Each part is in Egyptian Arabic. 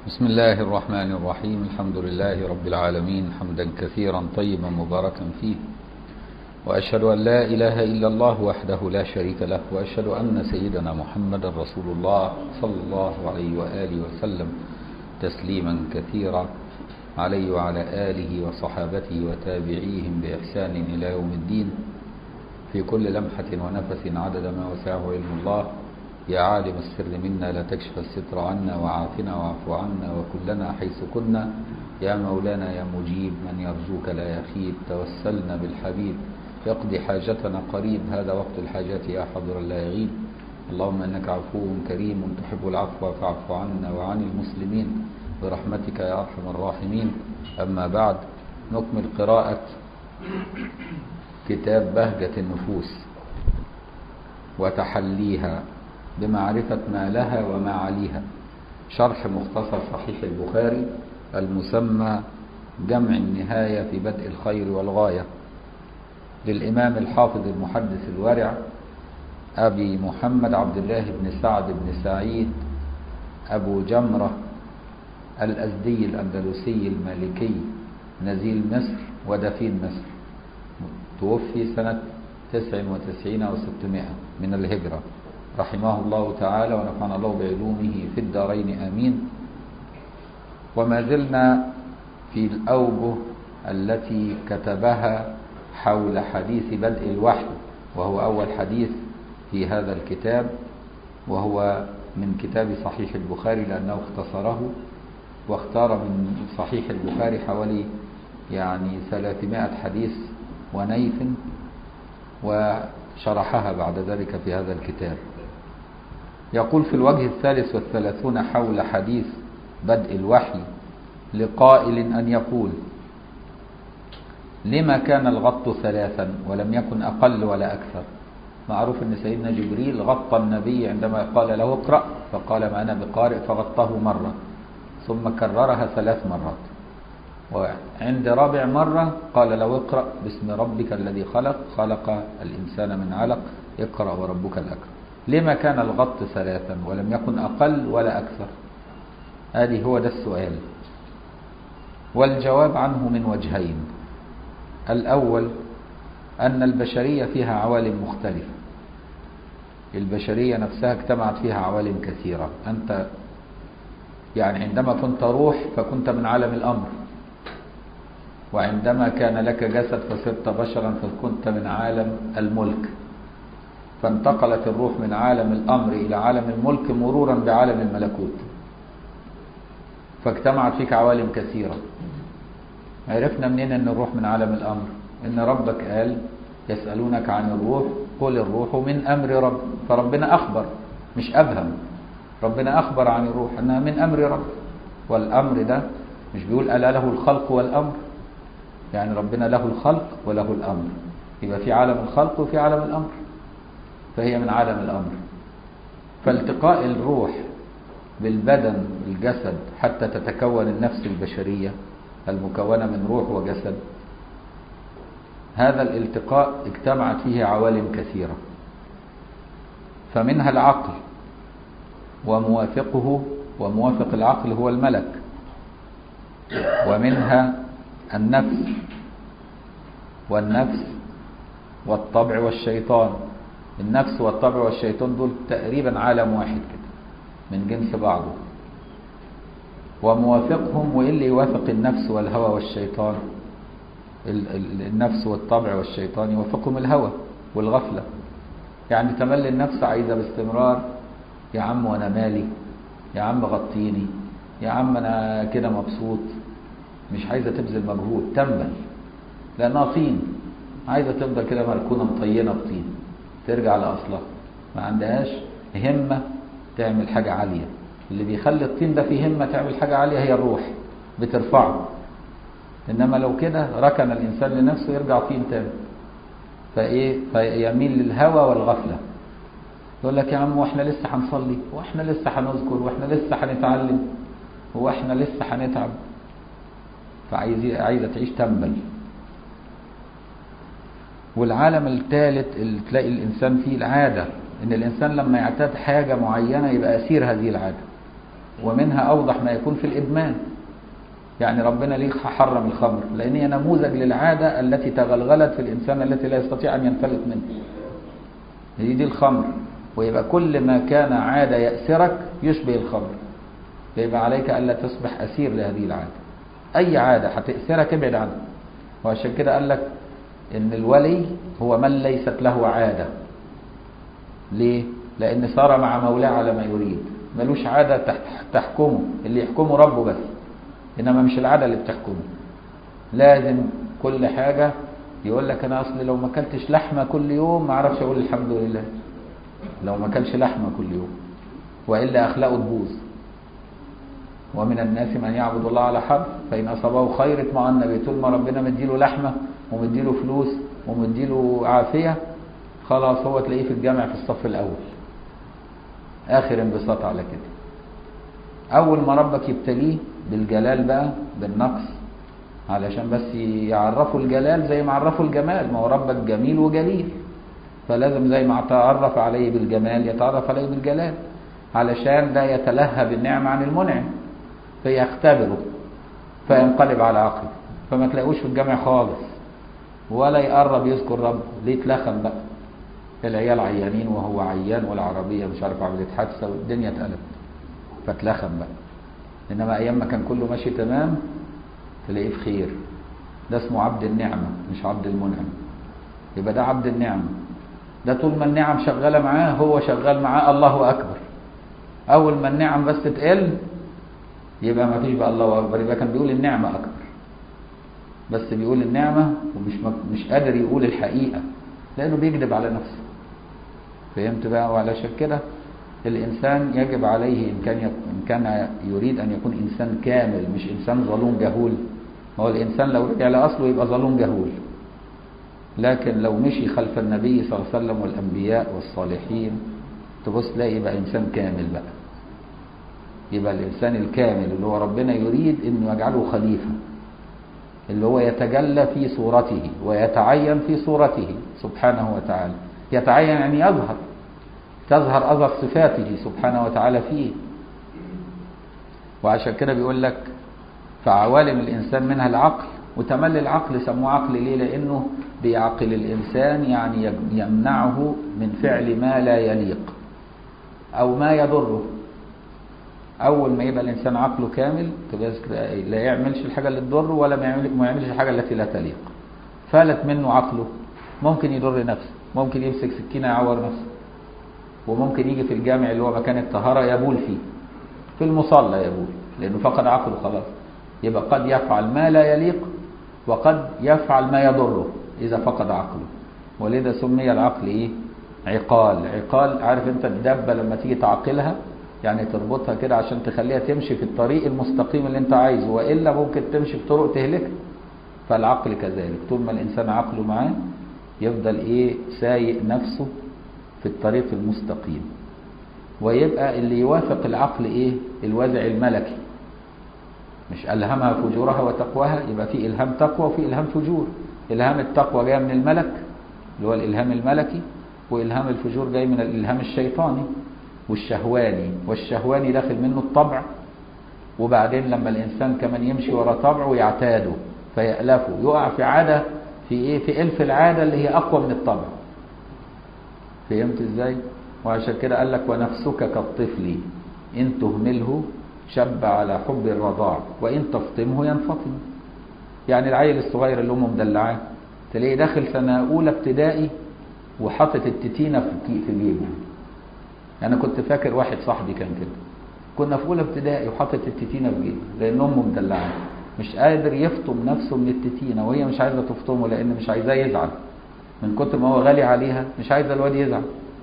بسم الله الرحمن الرحيم الحمد لله رب العالمين حمدا كثيرا طيبا مباركا فيه وأشهد أن لا إله إلا الله وحده لا شريك له وأشهد أن سيدنا محمد رسول الله صلى الله عليه وآله وسلم تسليما كثيرا عليه وعلى آله وصحابته وتابعيهم بإحسان إلى يوم الدين في كل لمحة ونفس عدد ما وسعه علم الله يا عالم السر منا لا تكشف الستر عنا وعافنا واعف عنا وكلنا حيث كنا يا مولانا يا مجيب من يرجوك لا يخيب توسلنا بالحبيب يقضي حاجتنا قريب هذا وقت الحاجات يا حضر لا يغيب اللهم انك عفو كريم تحب العفو فاعف عنا وعن المسلمين برحمتك يا ارحم الراحمين اما بعد نكمل قراءة كتاب بهجة النفوس وتحليها بمعرفة ما لها وما عليها شرح مختصر صحيح البخاري المسمى جمع النهاية في بدء الخير والغاية للإمام الحافظ المحدث الورع أبي محمد عبد الله بن سعد بن سعيد أبو جمرة الأزدي الأندلسي المالكي نزيل مصر ودفين مصر توفي سنة 99 أو 600 من الهجرة رحمه الله تعالى ونفعنا الله بعلومه في الدارين آمين وما زلنا في الأوجه التي كتبها حول حديث بدء الوحي وهو أول حديث في هذا الكتاب وهو من كتاب صحيح البخاري لأنه اختصره واختار من صحيح البخاري حوالي يعني 300 حديث ونيف وشرحها بعد ذلك في هذا الكتاب يقول في الوجه الثالث والثلاثون حول حديث بدء الوحي لقائل أن يقول لما كان الغط ثلاثا ولم يكن أقل ولا أكثر معروف أن سيدنا جبريل غطى النبي عندما قال له اقرأ فقال ما أنا بقارئ فغطاه مرة ثم كررها ثلاث مرات وعند رابع مرة قال له اقرأ باسم ربك الذي خلق خلق الإنسان من علق اقرأ وربك الأكرم لما كان الغط ثلاثا ولم يكن أقل ولا أكثر هذه هو ده السؤال والجواب عنه من وجهين الأول أن البشرية فيها عوالم مختلفة البشرية نفسها اجتمعت فيها عوالم كثيرة أنت يعني عندما كنت روح فكنت من عالم الأمر وعندما كان لك جسد فصرت بشرا فكنت من عالم الملك فانتقلت الروح من عالم الأمر إلى عالم الملك مرورا بعالم الملكوت فاجتمعت فيك عوالم كثيرة عرفنا منين أن الروح من عالم الأمر إن ربك قال يسألونك عن الروح قل الروح من أمر رب فربنا أخبر مش أبهم ربنا أخبر عن الروح أنها من أمر رب والأمر ده مش بيقول ألا له الخلق والأمر يعني ربنا له الخلق وله الأمر يبقى في عالم الخلق وفي عالم الأمر فهي من عالم الأمر فالتقاء الروح بالبدن الجسد حتى تتكون النفس البشرية المكونة من روح وجسد هذا الالتقاء اجتمعت فيه عوالم كثيرة فمنها العقل وموافقه وموافق العقل هو الملك ومنها النفس والنفس والطبع والشيطان النفس والطبع والشيطان دول تقريبا عالم واحد كده من جنس بعضه وموافقهم وايه اللي يوافق النفس والهوى والشيطان النفس والطبع والشيطان يوافقهم الهوى والغفلة يعني تملي النفس عايزة باستمرار يا عم وانا مالي يا عم غطيني يا عم انا كده مبسوط مش عايزة تبذل مجهود تنبل لانها طين عايزة تفضل كده مركونة مطينة بطين ترجع لأصلها ما عندهاش همة تعمل حاجة عالية اللي بيخلي الطين ده فيه همة تعمل حاجة عالية هي الروح بترفعه إنما لو كده ركن الإنسان لنفسه يرجع طين تاني فإيه فيميل للهوى والغفلة يقول لك يا عم واحنا لسه هنصلي واحنا لسه هنذكر واحنا لسه هنتعلم واحنا لسه هنتعب فعايز عايزه تعيش تنبل والعالم الثالث اللي تلاقي الإنسان فيه العادة إن الإنسان لما يعتاد حاجة معينة يبقى أسير هذه العادة ومنها أوضح ما يكون في الإدمان يعني ربنا ليه حرم الخمر لأن هي نموذج للعادة التي تغلغلت في الإنسان التي لا يستطيع أن ينفلت منه هي دي الخمر ويبقى كل ما كان عادة يأسرك يشبه الخمر فيبقى عليك ألا تصبح أسير لهذه العادة أي عادة هتأسرك ابعد عنها وعشان كده قال لك إن الولي هو من ليست له عادة ليه؟ لأن صار مع مولاه على ما يريد ملوش عادة تحكمه اللي يحكمه ربه بس إنما مش العادة اللي بتحكمه لازم كل حاجة يقول لك أنا أصلي لو ما أكلتش لحمة كل يوم ما أعرفش أقول الحمد لله لو ما أكلش لحمة كل يوم وإلا أخلاقه تبوظ ومن الناس من يعبد الله على حرف فإن أصابه خير اطمأن به طول ما ربنا مديله لحمة ومديله فلوس ومديله عافية خلاص هو تلاقيه في الجامع في الصف الأول آخر انبساط على كده أول ما ربك يبتليه بالجلال بقى بالنقص علشان بس يعرفوا الجلال زي ما عرفوا الجمال ما هو ربك جميل وجليل فلازم زي ما تعرف عليه بالجمال يتعرف عليه بالجلال علشان لا يتلهى بالنعم عن المنعم فيختبره فينقلب على عقله فما تلاقوش في الجامع خالص ولا يقرب يذكر ربه ليه اتلخم بقى العيال عيانين وهو عيان والعربية مش عارف عملت حادثة والدنيا اتقلبت فاتلخم بقى إنما أيام ما كان كله ماشي تمام تلاقيه في خير ده اسمه عبد النعمة مش عبد المنعم يبقى ده عبد النعمة ده طول ما النعم شغالة معاه هو شغال معاه الله أكبر أول ما النعم بس تقل يبقى ما فيش بقى الله أكبر يبقى كان بيقول النعمة أكبر بس بيقول النعمة ومش مش قادر يقول الحقيقة لأنه بيكذب على نفسه فهمت بقى وعلشان كده الإنسان يجب عليه إن كان إن كان يريد أن يكون إنسان كامل مش إنسان ظلوم جهول هو الإنسان لو رجع لأصله يبقى ظلوم جهول لكن لو مشي خلف النبي صلى الله عليه وسلم والأنبياء والصالحين تبص تلاقي يبقى إنسان كامل بقى يبقى الإنسان الكامل اللي هو ربنا يريد إنه يجعله خليفة اللي هو يتجلى في صورته ويتعين في صورته سبحانه وتعالى يتعين يعني يظهر تظهر أظهر صفاته سبحانه وتعالى فيه وعشان كده بيقول لك فعوالم الإنسان منها العقل وتملي العقل سموه عقل ليه لأنه بيعقل الإنسان يعني يمنعه من فعل ما لا يليق أو ما يضره أول ما يبقى الإنسان عقله كامل لا يعملش الحاجة اللي تضره ولا ما يعملش الحاجة التي لا تليق فالت منه عقله ممكن يضر نفسه ممكن يمسك سكينة يعور نفسه وممكن يجي في الجامع اللي هو مكان الطهارة يبول فيه في المصلى يبول لأنه فقد عقله خلاص يبقى قد يفعل ما لا يليق وقد يفعل ما يضره إذا فقد عقله ولذا سمي العقل إيه عقال عقال عارف أنت الدابة لما تيجي تعقلها يعني تربطها كده عشان تخليها تمشي في الطريق المستقيم اللي انت عايزه وإلا ممكن تمشي في طرق تهلك فالعقل كذلك طول ما الإنسان عقله معاه يفضل إيه سايق نفسه في الطريق المستقيم ويبقى اللي يوافق العقل إيه الوازع الملكي مش ألهمها فجورها وتقواها يبقى في إلهام تقوى وفي إلهام فجور إلهام التقوى جاي من الملك اللي هو الإلهام الملكي وإلهام الفجور جاي من الإلهام الشيطاني والشهواني والشهواني داخل منه الطبع وبعدين لما الإنسان كمان يمشي ورا طبعه يعتاده فيألفه يقع في عادة في إيه في إلف العادة اللي هي أقوى من الطبع فهمت إزاي وعشان كده قال لك ونفسك كالطفل إن تهمله شب على حب الرضاع وإن تفطمه ينفطم يعني العيل الصغير اللي أمه مدلعاه تلاقيه داخل سنة أولى ابتدائي وحاطط التتينة في في جيبه أنا كنت فاكر واحد صاحبي كان كده كنا في أولى ابتدائي وحاطط التتينة في جيبه لأن أمه مدلعاه مش قادر يفطم نفسه من التتينة وهي مش عايزة تفطمه لأن مش عايزاه يزعل من كتر ما هو غالي عليها مش عايزة الواد يزعل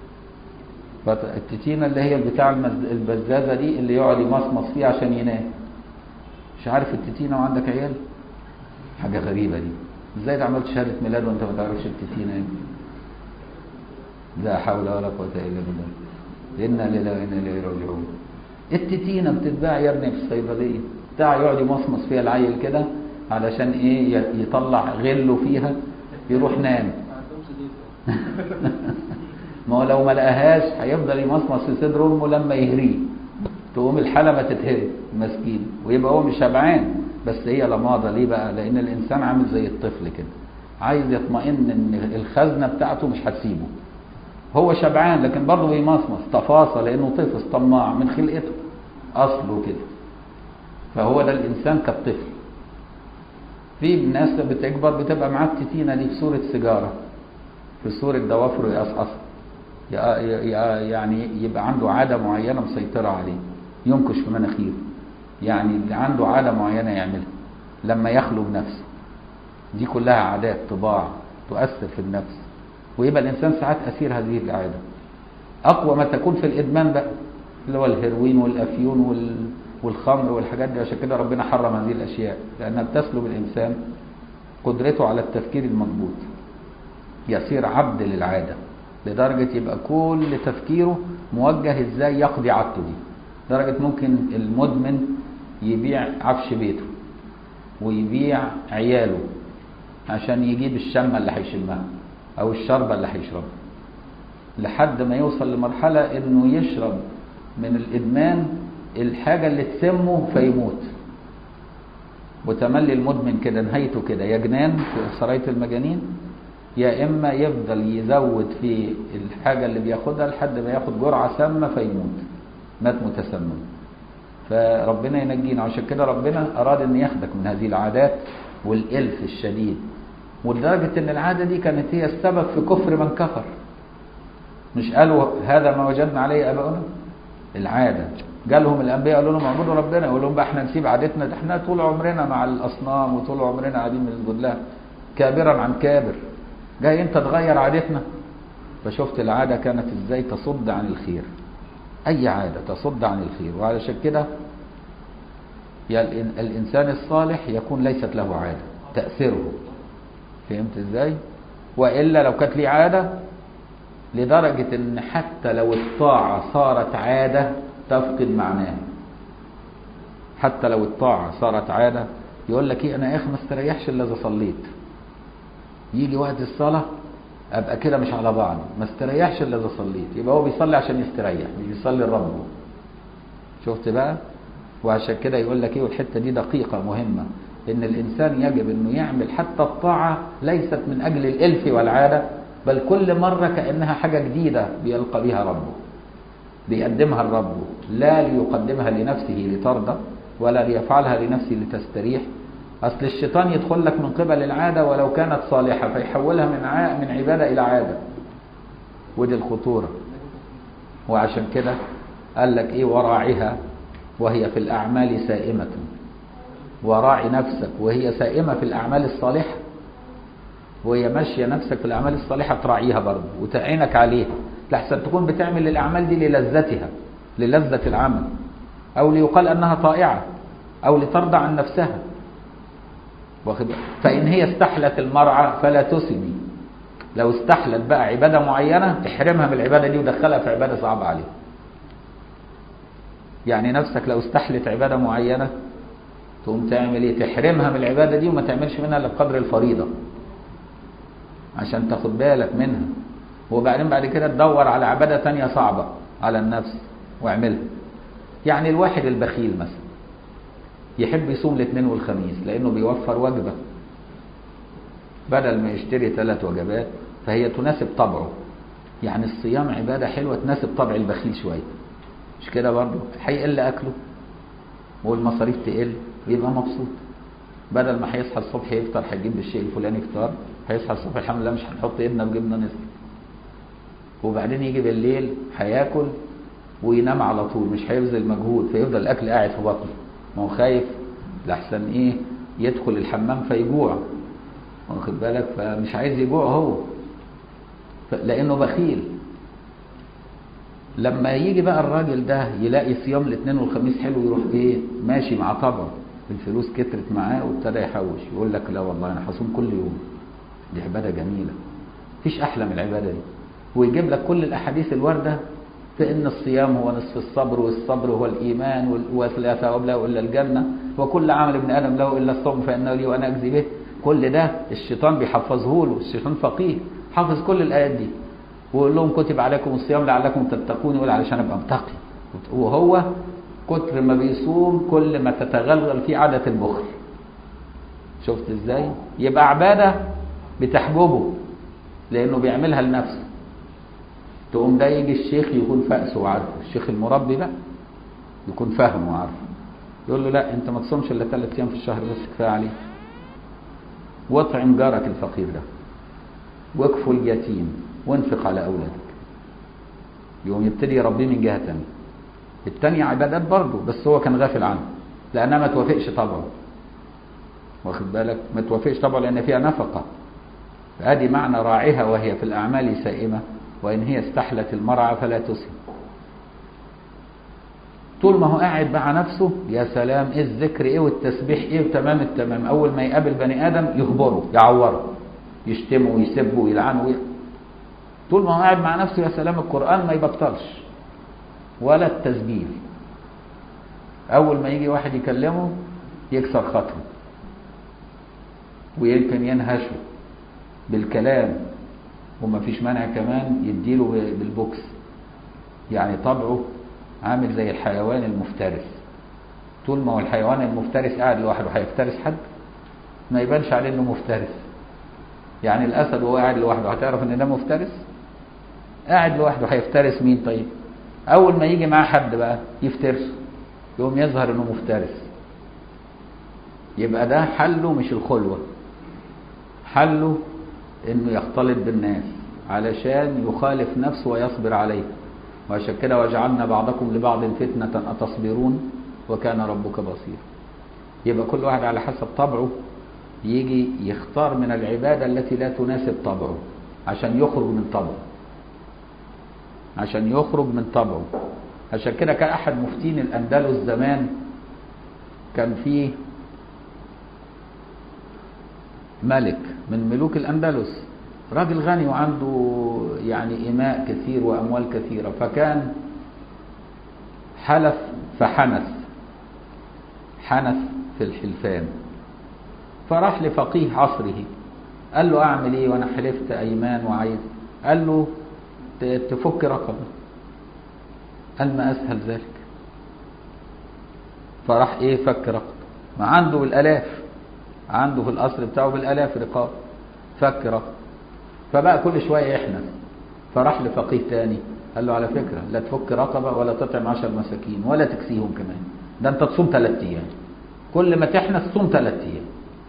فالتتينة اللي هي بتاع البزازة دي اللي يقعد يمصمص فيها عشان ينام مش عارف التتينة وعندك عيال حاجة غريبة دي ازاي ده عملت شهادة ميلاد وانت ما تعرفش التتينة يعني لا حول ولا قوة إلا بالله إنا لله وإنا إليه راجعون التتينة بتتباع يا ابني في الصيدلية بتاع يقعد يمصمص فيها العيل كده علشان ايه يطلع غله فيها يروح نام ما هو لو ما لقاهاش هيفضل يمصمص في صدر امه لما يهريه تقوم الحلبة تتهرب مسكين ويبقى هو مش شبعان بس هي لماضة ليه بقى لأن الإنسان عامل زي الطفل كده عايز يطمئن إن الخزنة بتاعته مش هتسيبه هو شبعان لكن برضه بيمصمص تفاصى لأنه طفل طماع من خلقته أصله كده فهو ده الإنسان كالطفل في ناس بتكبر بتبقى معاه التتينة دي في صورة سيجارة في صورة ضوافره يقصقص يعني يبقى عنده عادة معينة مسيطرة عليه ينكش في مناخيره يعني اللي عنده عادة معينة يعملها لما يخلو بنفسه دي كلها عادات طباع تؤثر في النفس ويبقى الإنسان ساعات أسير هذه العادة أقوى ما تكون في الإدمان بقى اللي هو الهيروين والأفيون وال... والخمر والحاجات دي عشان كده ربنا حرم هذه الأشياء لأنها بتسلب الإنسان قدرته على التفكير المضبوط يصير عبد للعادة لدرجة يبقى كل تفكيره موجه ازاي يقضي عادته دي لدرجة ممكن المدمن يبيع عفش بيته ويبيع عياله عشان يجيب الشمة اللي هيشمها او الشربة اللي هيشربها لحد ما يوصل لمرحلة انه يشرب من الادمان الحاجة اللي تسمه فيموت وتملي المدمن كده نهايته كده يا جنان في سراية المجانين يا اما يفضل يزود في الحاجه اللي بياخدها لحد ما ياخد جرعه سامه فيموت مات متسمم فربنا ينجينا عشان كده ربنا اراد ان ياخدك من هذه العادات والالف الشديد ولدرجه ان العاده دي كانت هي السبب في كفر من كفر مش قالوا هذا ما وجدنا عليه اباؤنا العاده جالهم الانبياء قالوا لهم اعبدوا ربنا يقول لهم بقى احنا نسيب عادتنا ده احنا طول عمرنا مع الاصنام وطول عمرنا قاعدين بنسجد لها كابرا عن كابر جاي انت تغير عادتنا فشفت العادة كانت ازاي تصد عن الخير اي عادة تصد عن الخير وعلشان كده الانسان الصالح يكون ليست له عادة تأثيره فهمت ازاي وإلا لو كانت لي عادة لدرجة ان حتى لو الطاعة صارت عادة تفقد معناها حتى لو الطاعة صارت عادة يقول لك ايه انا يا اخي ما استريحش الا اذا صليت يجي وقت الصلاة ابقى كده مش على بعض ما استريحش الا اذا صليت يبقى هو بيصلي عشان يستريح مش بيصلي لربه شفت بقى وعشان كده يقول لك ايه والحته دي دقيقه مهمه ان الانسان يجب انه يعمل حتى الطاعه ليست من اجل الالف والعاده بل كل مره كانها حاجه جديده بيلقى بها ربه بيقدمها لربه لا ليقدمها لنفسه لترضى ولا ليفعلها لنفسه لتستريح اصل الشيطان يدخل لك من قبل العاده ولو كانت صالحه فيحولها من ع... من عباده الى عاده ودي الخطوره وعشان كده قال لك ايه وراعها وهي في الاعمال سائمه وراعي نفسك وهي سائمه في الاعمال الصالحه وهي ماشيه نفسك في الاعمال الصالحه تراعيها برضه وتعينك عليها لحسن تكون بتعمل الاعمال دي للذتها للذه العمل او ليقال انها طائعه او لترضى عن نفسها واخد فإن هي استحلت المرعى فلا تسمي لو استحلت بقى عبادة معينة احرمها من العبادة دي ودخلها في عبادة صعبة عليها يعني نفسك لو استحلت عبادة معينة تقوم تعمل ايه تحرمها من العبادة دي وما تعملش منها الا بقدر الفريضة عشان تاخد بالك منها وبعدين بعد كده تدور على عبادة تانية صعبة على النفس واعملها يعني الواحد البخيل مثلا يحب يصوم الاثنين والخميس لانه بيوفر وجبه بدل ما يشتري ثلاث وجبات فهي تناسب طبعه يعني الصيام عباده حلوه تناسب طبع البخيل شويه مش كده برضه هيقل اكله والمصاريف تقل ويبقى مبسوط بدل ما هيصحى الصبح يفطر هيجيب الشيء الفلاني فطار هيصحى الصبح الحمد لله مش هنحط ايدنا في جبنه نصف وبعدين يجي بالليل هياكل وينام على طول مش هيبذل مجهود فيفضل الاكل قاعد في بطنه ما هو خايف لحسن ايه يدخل الحمام فيجوع واخد بالك فمش عايز يجوع هو لانه بخيل لما يجي بقى الراجل ده يلاقي صيام الاثنين والخميس حلو يروح ايه ماشي مع طبعه الفلوس كترت معاه وابتدى يحوش يقول لك لا والله انا هصوم كل يوم دي عباده جميله مفيش احلى من العباده دي ويجيب لك كل الاحاديث الوارده في ان الصيام هو نصف الصبر والصبر هو الايمان ولا ثواب له الا الجنه وكل عمل ابن ادم له الا الصوم فانه لي وانا اجزي به كل ده الشيطان بيحفظه له الشيطان فقيه حافظ كل الايات دي ويقول لهم كتب عليكم الصيام لعلكم تتقون يقول علشان ابقى متقي وهو كتر ما بيصوم كل ما تتغلغل فيه عادة البخل شفت ازاي يبقى عبادة بتحجبه لانه بيعملها لنفسه تقوم ده يجي الشيخ يكون فأسه وعارفه الشيخ المربي بقى يكون فاهمه وعارفه يقول له لا انت ما تصومش الا ثلاث ايام في الشهر بس كفايه عليك واطعم جارك الفقير ده واكفل اليتيم وانفق على اولادك يقوم يبتدي يربيه من جهه ثانيه الثانيه عبادات برضه بس هو كان غافل عنها لانها ما توافقش طبعه واخد بالك ما توافقش طبعه لان فيها نفقه ادي معنى راعها وهي في الاعمال سائمه وان هي استحلت المرعى فلا تسهم طول ما هو قاعد مع نفسه يا سلام ايه الذكر ايه والتسبيح ايه وتمام التمام اول ما يقابل بني ادم يهبره يعوره يشتمه ويسبه ويلعنه وي... طول ما هو قاعد مع نفسه يا سلام القران ما يبطلش ولا التسبيح اول ما يجي واحد يكلمه يكسر خاطره ويمكن ينهشه بالكلام وما فيش مانع كمان يديله بالبوكس يعني طبعه عامل زي الحيوان المفترس طول ما هو الحيوان المفترس قاعد لوحده هيفترس حد ما يبانش عليه انه مفترس يعني الاسد وهو قاعد لوحده هتعرف ان ده مفترس قاعد لوحده هيفترس مين طيب اول ما يجي معاه حد بقى يفترسه يقوم يظهر انه مفترس يبقى ده حله مش الخلوه حله انه يختلط بالناس علشان يخالف نفسه ويصبر عليه وعشان كده وجعلنا بعضكم لبعض فتنة أتصبرون وكان ربك بصيرا يبقى كل واحد على حسب طبعه يجي يختار من العبادة التي لا تناسب طبعه عشان يخرج من طبعه عشان يخرج من طبعه عشان كده كان أحد مفتين الأندلس زمان كان فيه ملك من ملوك الأندلس راجل غني وعنده يعني إماء كثير وأموال كثيرة فكان حلف فحنث حنث في الحلفان فراح لفقيه عصره قال له أعمل إيه وأنا حلفت أيمان وعايز قال له تفك رقبة قال ما أسهل ذلك فراح إيه فك رقبة ما عنده بالآلاف عنده في القصر بتاعه بالآلاف رقاب فك رقبة فبقى كل شوية يحنث فراح لفقيه تاني قال له على فكرة لا تفك رقبة ولا تطعم عشر مساكين ولا تكسيهم كمان ده انت تصوم ثلاث ايام كل ما تحنث صوم ثلاث ايام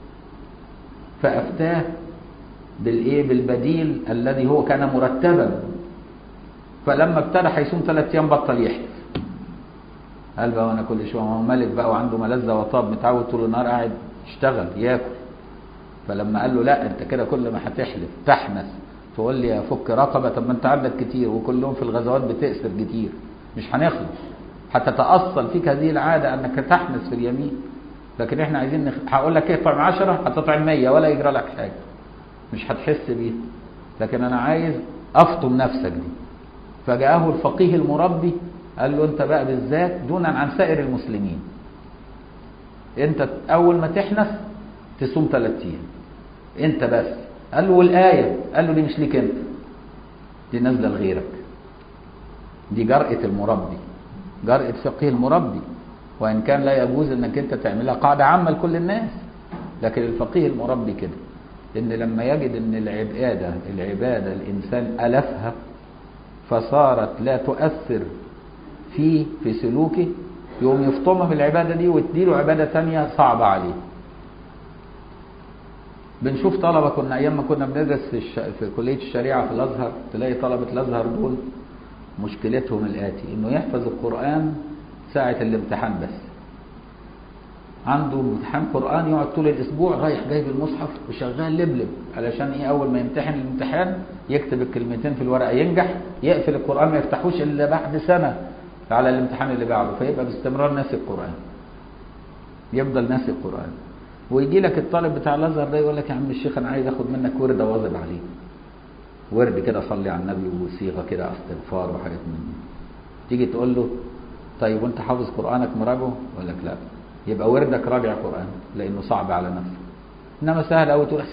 فافتاه بالايه بالبديل الذي هو كان مرتبا فلما ابتدى هيصوم ثلاث ايام بطل يحلف قال بقى وانا كل شويه هو ملك بقى وعنده ملذه وطاب متعود طول النهار قاعد يشتغل ياكل فلما قال له لا انت كده كل ما هتحلف تحنث تقول لي افك رقبه طب ما انت عندك كتير وكلهم في الغزوات بتأسر كتير مش هنخلص هتتأصل فيك هذه العاده انك تحنث في اليمين لكن احنا عايزين نخ... هقول لك ايه اطعم 10 هتطعم 100 ولا يجرى لك حاجه مش هتحس بيه لكن انا عايز افطم نفسك دي فجاءه الفقيه المربي قال له انت بقى بالذات دونا عن سائر المسلمين انت اول ما تحنث تصوم ثلاث ايام انت بس قال له والايه قال له دي مش ليك انت دي نازله لغيرك دي جرأة المربي جرأة فقيه المربي وان كان لا يجوز انك انت تعملها قاعده عامه لكل الناس لكن الفقيه المربي كده ان لما يجد ان العباده العباده الانسان الفها فصارت لا تؤثر فيه في سلوكه يقوم يفطمها في العباده دي وتديله عباده ثانيه صعبه عليه بنشوف طلبه كنا ايام ما كنا بندرس في, الش... في كليه الشريعه في الازهر تلاقي طلبه الازهر دول مشكلتهم الاتي انه يحفظ القران ساعه الامتحان بس عنده امتحان قران يقعد طول الاسبوع رايح جايب المصحف وشغال لبلب علشان ايه اول ما يمتحن الامتحان يكتب الكلمتين في الورقه ينجح يقفل القران ما يفتحوش الا بعد سنه على الامتحان اللي بعده فيبقى باستمرار ناسي القران يفضل ناسي القران ويجي لك الطالب بتاع الازهر ده يقول لك يا عم الشيخ انا عايز اخد منك ورد اواظب عليه ورد كده صلي على النبي وصيغه كده استغفار وحاجات من دي تيجي تقول له طيب وانت حافظ قرانك مراجعه يقول لك لا يبقى وردك راجع قران لانه صعب على نفسه انما سهل قوي تقول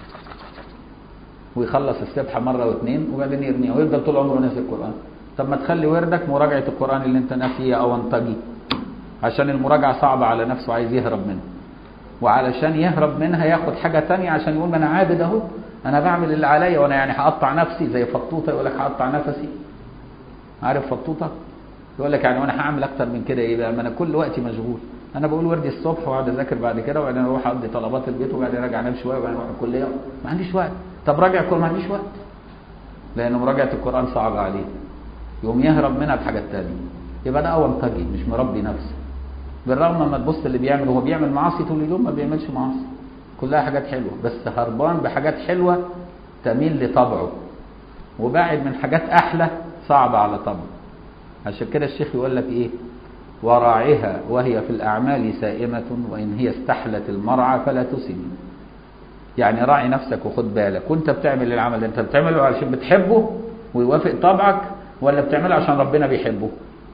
ويخلص السبحه مره واثنين وبعدين يرميها ويفضل طول عمره ناسي القران طب ما تخلي وردك مراجعه القران اللي انت ناسيه او انطجي عشان المراجعة صعبة على نفسه عايز يهرب منها وعلشان يهرب منها ياخد حاجة تانية عشان يقول ما انا عابد اهو انا بعمل اللي عليا وانا يعني هقطع نفسي زي فطوطة يقول لك هقطع نفسي عارف فطوطة يقول لك يعني وانا هعمل اكتر من كده ايه بقى ما انا كل وقتي مشغول انا بقول وردي الصبح واقعد اذاكر بعد كده وبعدين اروح اقضي طلبات البيت وبعدين راجع انام شويه وبعدين اروح الكليه ما عنديش وقت طب راجع القران ما عنديش وقت لان مراجعه القران صعبه عليه يقوم يهرب منها بحاجات تانية يبقى ده اونطجي مش مربي نفسه بالرغم لما تبص اللي بيعمل هو بيعمل معاصي طول اليوم ما بيعملش معاصي كلها حاجات حلوه بس هربان بحاجات حلوه تميل لطبعه وبعد من حاجات احلى صعبه على طبعه عشان كده الشيخ يقول لك ايه وراعها وهي في الأعمال سائمة وإن هي استحلت المرعى فلا تسم يعني راعي نفسك وخد بالك وانت بتعمل العمل انت بتعمله علشان بتحبه ويوافق طبعك ولا بتعمله عشان ربنا بيحبه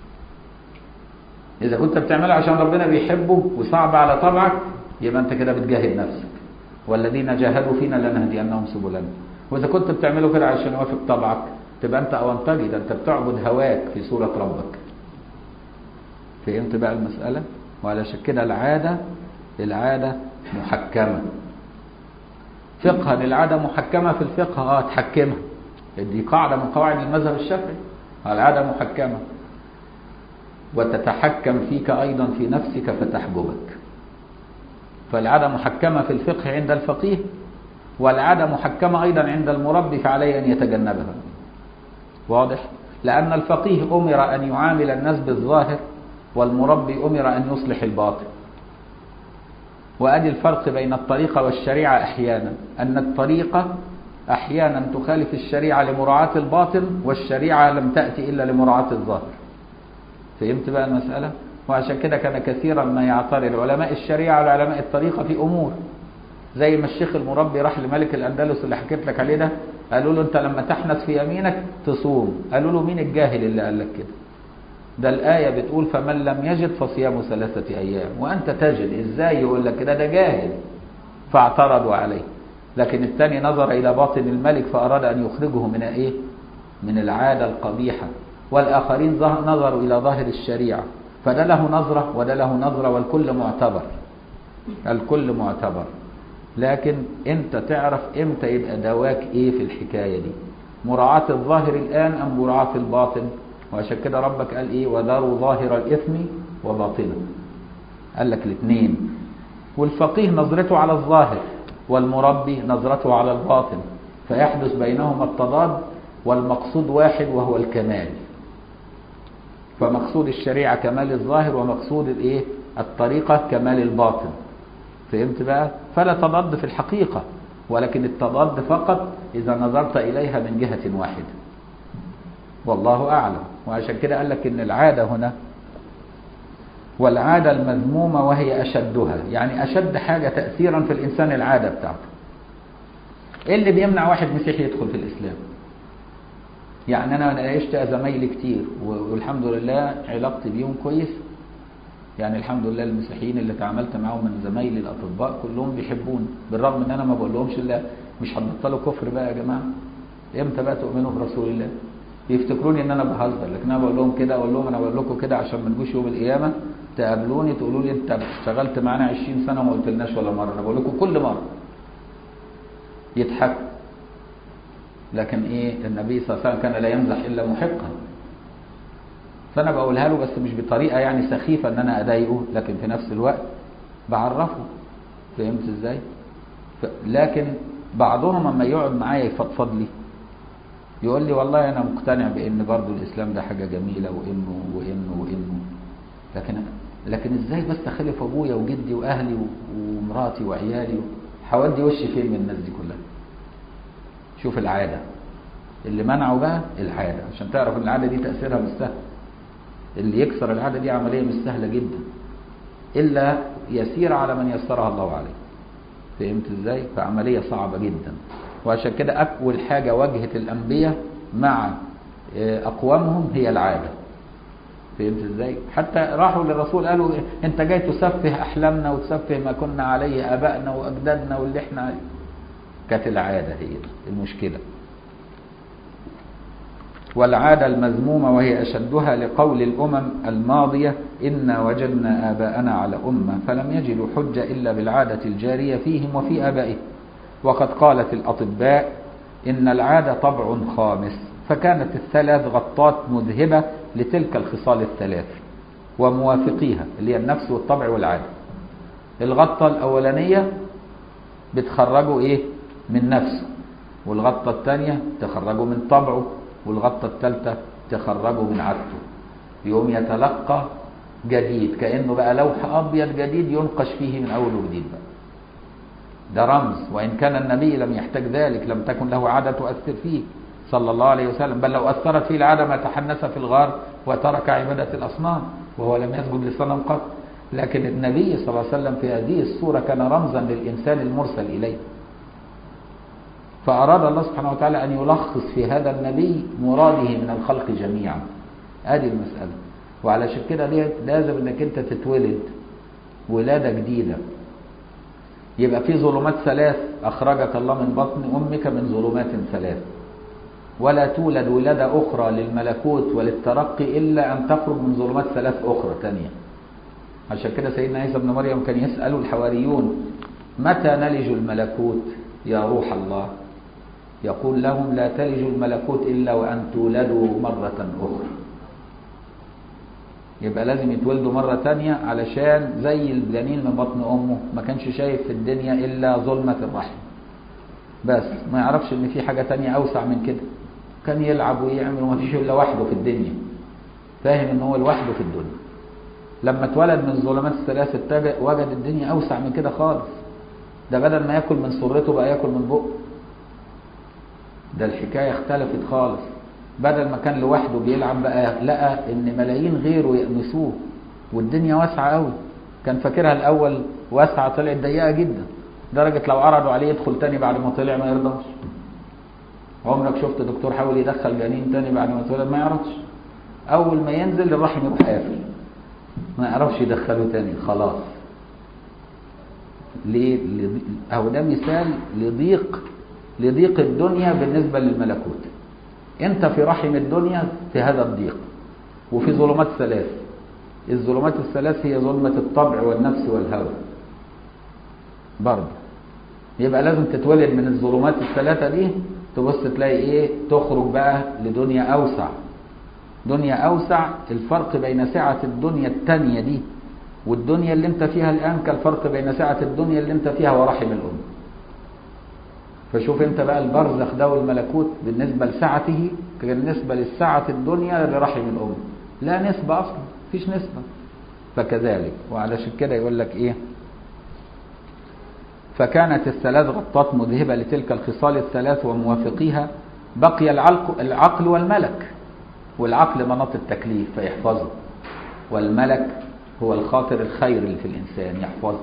إذا كنت بتعمله عشان ربنا بيحبه وصعب على طبعك يبقى انت كده بتجاهد نفسك والذين جاهدوا فينا لنهدينهم سبلنا وإذا كنت بتعمله كده عشان يوافق طبعك تبقى انت اونطجي ده انت بتعبد هواك في صورة ربك فهمت بقى المسألة وعلشان كده العادة العادة محكمة فقها العادة محكمة في الفقه اه تحكمها دي قاعدة من قواعد المذهب الشافعي العادة محكمة وتتحكم فيك أيضا في نفسك فتحجبك فالعادة محكمة في الفقه عند الفقيه والعادة محكمة أيضا عند المربي فعليه أن يتجنبها واضح لأن الفقيه أمر أن يعامل الناس بالظاهر والمربي أمر أن يصلح الباطن وأدي الفرق بين الطريقة والشريعة أحيانا أن الطريقة أحيانا تخالف الشريعة لمراعاة الباطن والشريعة لم تأتي إلا لمراعاة الظاهر فهمت بقى المسألة وعشان كده كان كثيرا ما يعترض علماء الشريعة على علماء الطريقة في أمور زي ما الشيخ المربي راح لملك الأندلس اللي حكيت لك عليه ده قالوا له أنت لما تحنث في يمينك تصوم قالوا له مين الجاهل اللي قال لك كده ده الآية بتقول فمن لم يجد فصيام ثلاثة أيام وأنت تجد إزاي يقول لك كده ده جاهل فاعترضوا عليه لكن الثاني نظر إلى باطن الملك فأراد أن يخرجه من إيه من العادة القبيحة والآخرين نظروا إلى ظاهر الشريعة فده له نظرة وده له نظرة والكل معتبر الكل معتبر لكن انت تعرف امتى يبقى دواك ايه في الحكاية دي مراعاة الظاهر الآن أم مراعاة الباطن وعشان كده ربك قال ايه وذروا ظاهر الإثم وباطنه قال لك الاثنين والفقيه نظرته على الظاهر والمربي نظرته على الباطن فيحدث بينهما التضاد والمقصود واحد وهو الكمال فمقصود الشريعة كمال الظاهر ومقصود الايه الطريقة كمال الباطن فهمت بقى فلا تضاد في الحقيقة ولكن التضاد فقط إذا نظرت إليها من جهة واحدة والله أعلم وعشان كده قال لك إن العادة هنا والعادة المذمومة وهي أشدها يعني أشد حاجة تأثيرا في الإنسان العادة بتاعته إيه اللي بيمنع واحد مسيحي يدخل في الإسلام يعني أنا عشت زمايلي كتير والحمد لله علاقتي بيهم كويس يعني الحمد لله المسيحيين اللي تعاملت معاهم من زمايلي الاطباء كلهم بيحبوني بالرغم ان انا ما بقول لهمش الا مش هتبطلوا كفر بقى يا جماعه امتى بقى تؤمنوا برسول الله يفتكروني ان انا بهزر لكن انا بقول لهم كده اقول لهم انا بقول لكم كده عشان ما نجوش يوم القيامه تقابلوني تقولوا لي انت اشتغلت معانا 20 سنه وما قلتلناش ولا مره انا بقول لكم كل مره يضحكوا لكن ايه النبي صلى الله عليه وسلم كان لا يمزح الا محقا فانا بقولها له بس مش بطريقه يعني سخيفه ان انا اضايقه لكن في نفس الوقت بعرفه فهمت ازاي ف... لكن بعضهم اما يقعد معايا يفضفض لي يقول لي والله انا مقتنع بان برضو الاسلام ده حاجه جميله وانه وانه وانه لكن لكن ازاي بس اخلف ابويا وجدي واهلي ومراتي وعيالي هودي وشي فين من الناس دي كلها شوف العاده اللي منعه بقى العاده عشان تعرف ان العاده دي تاثيرها مش سهل اللي يكسر العادة دي عملية مش سهلة جدا إلا يسير على من يسرها الله عليه فهمت ازاي فعملية صعبة جدا وعشان كده أول حاجة واجهت الأنبياء مع أقوامهم هي العادة فهمت ازاي حتى راحوا للرسول قالوا انت جاي تسفه احلامنا وتسفه ما كنا عليه ابائنا واجدادنا واللي احنا عليه. كانت العاده هي المشكله والعادة المذمومة وهي أشدها لقول الأمم الماضية إنا وجدنا آباءنا على أمة فلم يجدوا حجة إلا بالعادة الجارية فيهم وفي آبائهم وقد قالت الأطباء إن العادة طبع خامس فكانت الثلاث غطات مذهبة لتلك الخصال الثلاث وموافقيها اللي هي النفس والطبع والعادة الغطة الأولانية بتخرجه إيه من نفسه والغطة الثانية تخرجه من طبعه والغطة الثالثة تخرجه من عادته يوم يتلقى جديد كأنه بقى لوح أبيض جديد ينقش فيه من أول وجديد بقى ده رمز وإن كان النبي لم يحتاج ذلك لم تكن له عادة تؤثر فيه صلى الله عليه وسلم بل لو أثرت فيه العادة ما تحنس في الغار وترك عبادة الأصنام وهو لم يسجد لصنم قط لكن النبي صلى الله عليه وسلم في هذه الصورة كان رمزا للإنسان المرسل إليه فأراد الله سبحانه وتعالى أن يلخص في هذا النبي مراده من الخلق جميعا هذه المسألة وعلشان كده لازم انك انت تتولد ولادة جديدة يبقى في ظلمات ثلاث أخرجك الله من بطن أمك من ظلمات ثلاث ولا تولد ولادة أخرى للملكوت وللترقي إلا أن تخرج من ظلمات ثلاث أخرى تانية عشان كده سيدنا عيسى بن مريم كان يسأل الحواريون متى نلج الملكوت يا روح الله يقول لهم لا تلجوا الملكوت إلا وأن تولدوا مرة أخرى يبقى لازم يتولدوا مرة تانية علشان زي الجنين من بطن أمه ما كانش شايف في الدنيا إلا ظلمة الرحم بس ما يعرفش إن في حاجة تانية أوسع من كده كان يلعب ويعمل وما فيش إلا وحده في الدنيا فاهم إن هو لوحده في الدنيا لما اتولد من الظلمات الثلاث اتجه وجد الدنيا أوسع من كده خالص ده بدل ما ياكل من سرته بقى ياكل من بقه ده الحكاية اختلفت خالص بدل ما كان لوحده بيلعب بقى لقى ان ملايين غيره يأنسوه والدنيا واسعة قوي كان فاكرها الاول واسعة طلعت ضيقة جدا درجة لو عرضوا عليه يدخل تاني بعد ما طلع ما يرضاش عمرك شفت دكتور حاول يدخل جنين تاني بعد ما طلع ما يعرفش اول ما ينزل الرحم يبقى قافل ما يعرفش يدخله تاني خلاص ليه اهو ده مثال لضيق لضيق الدنيا بالنسبة للملكوت انت في رحم الدنيا في هذا الضيق وفي ظلمات ثلاث الظلمات الثلاث هي ظلمة الطبع والنفس والهوى برضه يبقى لازم تتولد من الظلمات الثلاثة دي تبص تلاقي ايه تخرج بقى لدنيا اوسع دنيا اوسع الفرق بين سعة الدنيا التانية دي والدنيا اللي انت فيها الان كالفرق بين سعة الدنيا اللي انت فيها ورحم الام فشوف انت بقى البرزخ ده والملكوت بالنسبة لسعته بالنسبة للسعة الدنيا لرحم الأم لا نسبة أصلا مفيش نسبة فكذلك وعلشان كده يقول لك إيه فكانت الثلاث غطات مذهبة لتلك الخصال الثلاث وموافقيها بقي العقل, العقل والملك والعقل مناط التكليف فيحفظه والملك هو الخاطر الخير اللي في الإنسان يحفظه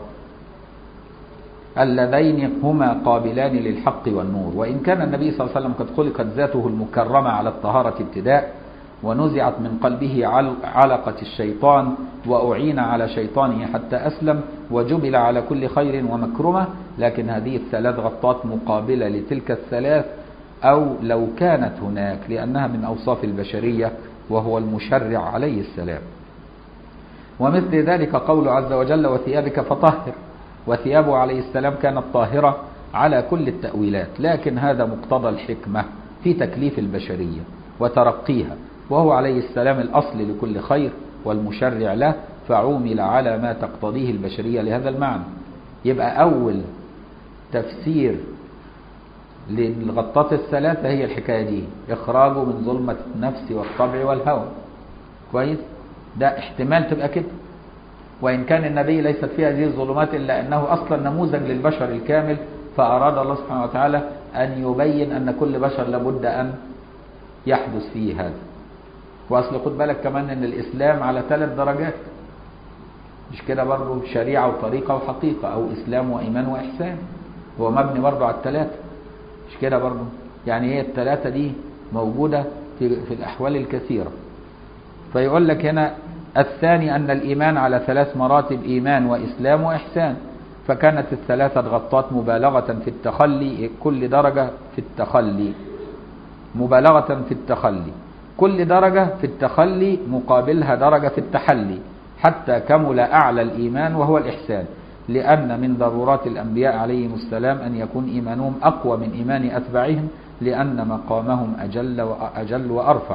اللذين هما قابلان للحق والنور وإن كان النبي صلى الله عليه وسلم قد خلقت ذاته المكرمة على الطهارة ابتداء ونزعت من قلبه علقة الشيطان وأعين على شيطانه حتى أسلم وجبل على كل خير ومكرمة لكن هذه الثلاث غطات مقابلة لتلك الثلاث أو لو كانت هناك لأنها من أوصاف البشرية وهو المشرع عليه السلام ومثل ذلك قول عز وجل وثيابك فطهر وثيابه عليه السلام كانت طاهرة على كل التأويلات لكن هذا مقتضى الحكمة في تكليف البشرية وترقيها وهو عليه السلام الأصل لكل خير والمشرع له فعومل على ما تقتضيه البشرية لهذا المعنى يبقى أول تفسير للغطات الثلاثة هي الحكاية دي إخراجه من ظلمة النفس والطبع والهوى كويس ده احتمال تبقى كده وإن كان النبي ليست فيه هذه الظلمات إلا أنه أصلا نموذج للبشر الكامل فأراد الله سبحانه وتعالى أن يبين أن كل بشر لابد أن يحدث فيه هذا وأصل خد بالك كمان أن الإسلام على ثلاث درجات مش كده برضه شريعة وطريقة وحقيقة أو إسلام وإيمان وإحسان هو مبني برضه على الثلاثة مش كده برضه يعني هي الثلاثة دي موجودة في, في الأحوال الكثيرة فيقول لك هنا الثاني أن الإيمان على ثلاث مراتب إيمان وإسلام وإحسان فكانت الثلاثة غطات مبالغة في التخلي كل درجة في التخلي مبالغة في التخلي كل درجة في التخلي مقابلها درجة في التحلي حتى كمل أعلى الإيمان وهو الإحسان لأن من ضرورات الأنبياء عليهم السلام أن يكون إيمانهم أقوى من إيمان أتباعهم لأن مقامهم أجل وأجل وأرفع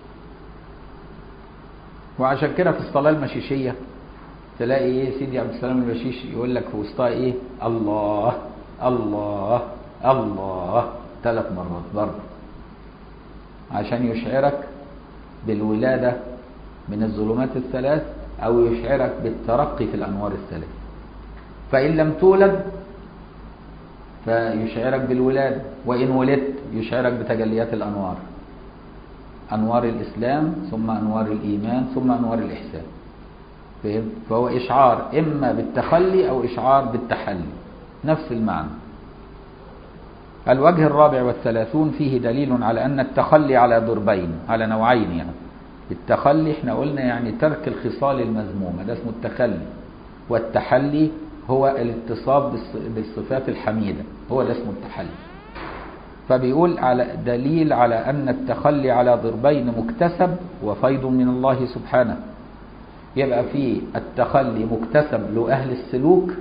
وعشان كده في الصلاة المشيشية تلاقي ايه سيدي عبد السلام البشيش يقول لك في وسطها ايه الله الله الله ثلاث مرات برضه عشان يشعرك بالولادة من الظلمات الثلاث أو يشعرك بالترقي في الأنوار الثلاث فإن لم تولد فيشعرك بالولادة وإن ولدت يشعرك بتجليات الأنوار أنوار الإسلام ثم أنوار الإيمان ثم أنوار الإحسان فهمت؟ فهو إشعار إما بالتخلي أو إشعار بالتحلي نفس المعنى الوجه الرابع والثلاثون فيه دليل على أن التخلي على ضربين على نوعين يعني التخلي احنا قلنا يعني ترك الخصال المذمومة ده اسمه التخلي والتحلي هو الاتصاف بالصفات الحميدة هو ده اسمه التحلي فبيقول على دليل على أن التخلي على ضربين مكتسب وفيض من الله سبحانه يبقى في التخلي مكتسب لأهل السلوك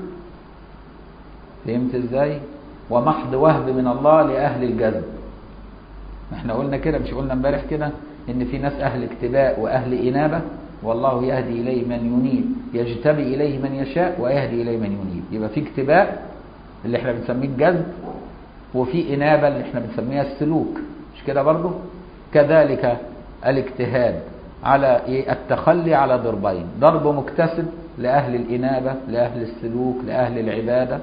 فهمت ازاي ومحض وهب من الله لأهل الجذب احنا قلنا كده مش قلنا امبارح كده ان في ناس اهل اكتباء واهل انابه والله يهدي اليه من ينيب يجتبي اليه من يشاء ويهدي اليه من ينيب يبقى في اكتباء اللي احنا بنسميه الجذب وفي انابه اللي احنا بنسميها السلوك مش كده برضه كذلك الاجتهاد على ايه التخلي على ضربين ضرب مكتسب لاهل الانابه لاهل السلوك لاهل العباده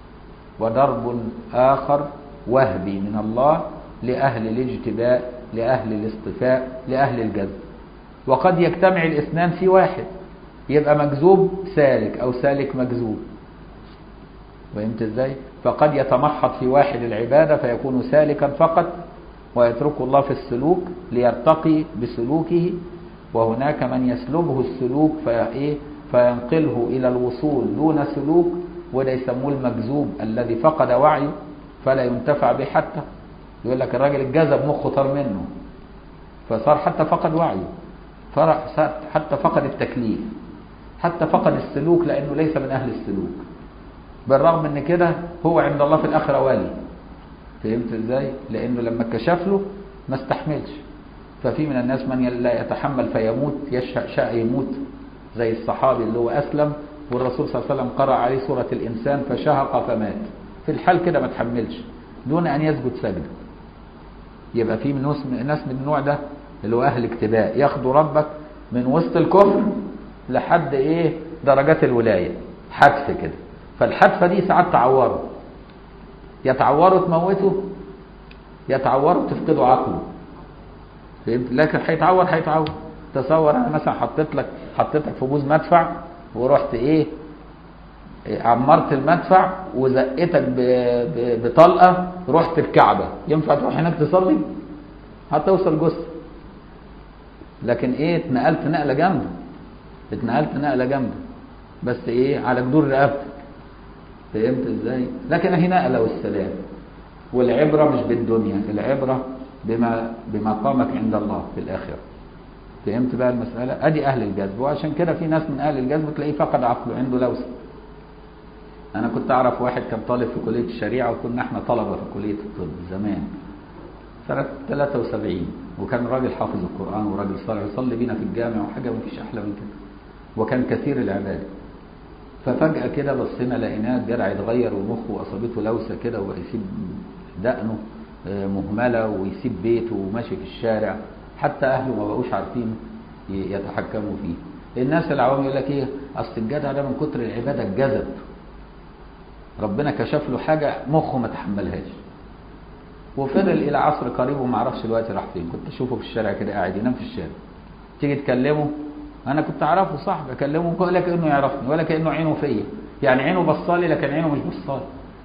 وضرب اخر وهبي من الله لاهل الاجتباء لأهل الاصطفاء لأهل الجذب وقد يجتمع الاثنان في واحد يبقى مجذوب سالك أو سالك مجذوب فهمت ازاي؟ فقد يتمحض في واحد العبادة فيكون سالكا فقط ويترك الله في السلوك ليرتقي بسلوكه وهناك من يسلبه السلوك فإيه فينقله إلى الوصول دون سلوك وده يسموه المجذوب الذي فقد وعيه فلا ينتفع به حتى يقول لك الراجل اتجذب مخه طار منه فصار حتى فقد وعيه حتى فقد التكليف حتى فقد السلوك لانه ليس من اهل السلوك بالرغم ان كده هو عند الله في الاخره ولي فهمت ازاي لانه لما اتكشف له ما استحملش ففي من الناس من لا يتحمل فيموت يشاء شاء يموت زي الصحابي اللي هو اسلم والرسول صلى الله عليه وسلم قرأ عليه سورة الإنسان فشهق فمات في الحال كده ما تحملش دون أن يسجد سجده يبقى في من ناس من النوع ده اللي هو اهل اكتباء ياخدوا ربك من وسط الكفر لحد ايه درجات الولايه حتف كده فالحتفه دي ساعات تعوره يتعوروا تموته يتعوروا تفقدوا عقله فهمت لكن هيتعور هيتعور تصور انا مثلا حطيت لك حطيتك في بوز مدفع ورحت ايه عمرت المدفع وزقتك بطلقه رحت الكعبه ينفع تروح هناك تصلي هتوصل جثه لكن ايه اتنقلت نقله جامده اتنقلت نقله جامده بس ايه على جدور رقبتك فهمت ازاي لكن اهي نقله والسلام والعبره مش بالدنيا العبره بما بمقامك عند الله في الاخره فهمت بقى المساله ادي اهل الجذب وعشان كده في ناس من اهل الجذب تلاقيه فقد عقله عنده لوسه انا كنت اعرف واحد كان طالب في كليه الشريعه وكنا احنا طلبه في كليه الطب زمان سنه 73 وكان راجل حافظ القران وراجل صالح يصلي بينا في الجامع وحاجه ما فيش احلى من كده وكان كثير العباده ففجاه كده بصينا لقيناه الجرع اتغير ومخه واصابته لوسه كده ويسيب دقنه مهمله ويسيب بيته وماشي في الشارع حتى اهله ما بقوش عارفين يتحكموا فيه الناس العوام يقول لك ايه اصل الجدع ده من كتر العباده اتجذب ربنا كشف له حاجة مخه ما تحملهاش وفضل إلى عصر قريب وما اعرفش الوقت راح فين كنت أشوفه في الشارع كده قاعد ينام في الشارع تيجي تكلمه أنا كنت أعرفه صاحبي أكلمه ولا كأنه يعرفني ولا كأنه عينه فيا يعني عينه بصالي لكن عينه مش بصالي